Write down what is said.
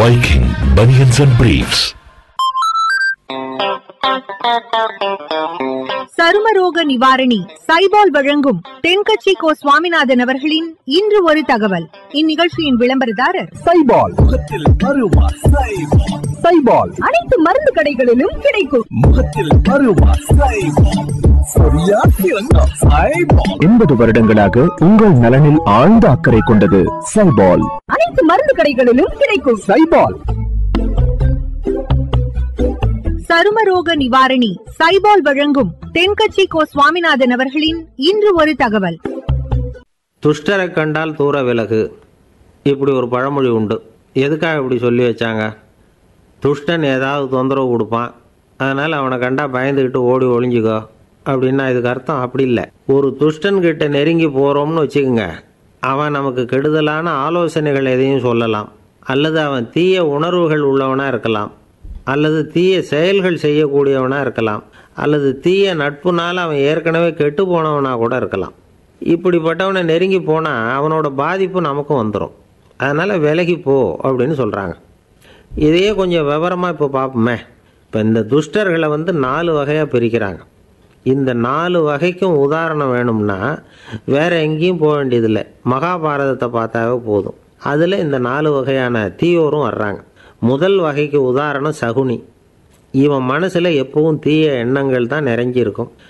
Viking Bunions and Briefs. சருமரோக நிவாரணி சைபால் வழங்கும் தென்கட்சி கோ சுவாமிநாதன் அவர்களின் இன்று ஒரு தகவல் இந்நிகழ்ச்சியின் விளம்பரதாரர் சைபால் முகத்தில் அருவா சைபால் சைபால் அனைத்து மருந்து கடைகளிலும் கிடைக்கும் முகத்தில் அருவா சைபால் சரியா சிறந்த சைபால் எண்பது வருடங்களாக உங்கள் நலனில் ஆழ்ந்த அக்கறை கொண்டது சைபால் அனைத்து மருந்து கடைகளிலும் கிடைக்கும் சைபால் சருமரோக நிவாரணி சைபால் வழங்கும் தென்கட்சி கோ சுவாமிநாதன் அவர்களின் இன்று ஒரு தகவல் துஷ்டரை கண்டால் தூர விலகு இப்படி ஒரு பழமொழி உண்டு எதுக்காக இப்படி சொல்லி வச்சாங்க துஷ்டன் ஏதாவது தொந்தரவு கொடுப்பான் அதனால் அவனை கண்டா பயந்துக்கிட்டு ஓடி ஒளிஞ்சுக்கோ அப்படின்னா இதுக்கு அர்த்தம் அப்படி இல்லை ஒரு துஷ்டன் கிட்ட நெருங்கி போகிறோம்னு வச்சுக்கோங்க அவன் நமக்கு கெடுதலான ஆலோசனைகள் எதையும் சொல்லலாம் அல்லது அவன் தீய உணர்வுகள் உள்ளவனாக இருக்கலாம் அல்லது தீய செயல்கள் செய்யக்கூடியவனாக இருக்கலாம் அல்லது தீய நட்புனால் அவன் ஏற்கனவே கெட்டு போனவனாக கூட இருக்கலாம் இப்படிப்பட்டவனை நெருங்கி போனால் அவனோட பாதிப்பு நமக்கும் வந்துடும் அதனால் விலகி போ அப்படின்னு சொல்கிறாங்க இதையே கொஞ்சம் விவரமாக இப்போ பார்ப்போமே இப்போ இந்த துஷ்டர்களை வந்து நாலு வகையாக பிரிக்கிறாங்க இந்த நாலு வகைக்கும் உதாரணம் வேணும்னா வேற எங்கேயும் போக வேண்டியதில்லை மகாபாரதத்தை பார்த்தாவே போதும் அதில் இந்த நாலு வகையான தீயோரும் வர்றாங்க முதல் வகைக்கு உதாரணம் சகுனி இவன் மனசில் எப்பவும் தீய எண்ணங்கள் தான் நிறைஞ்சிருக்கும்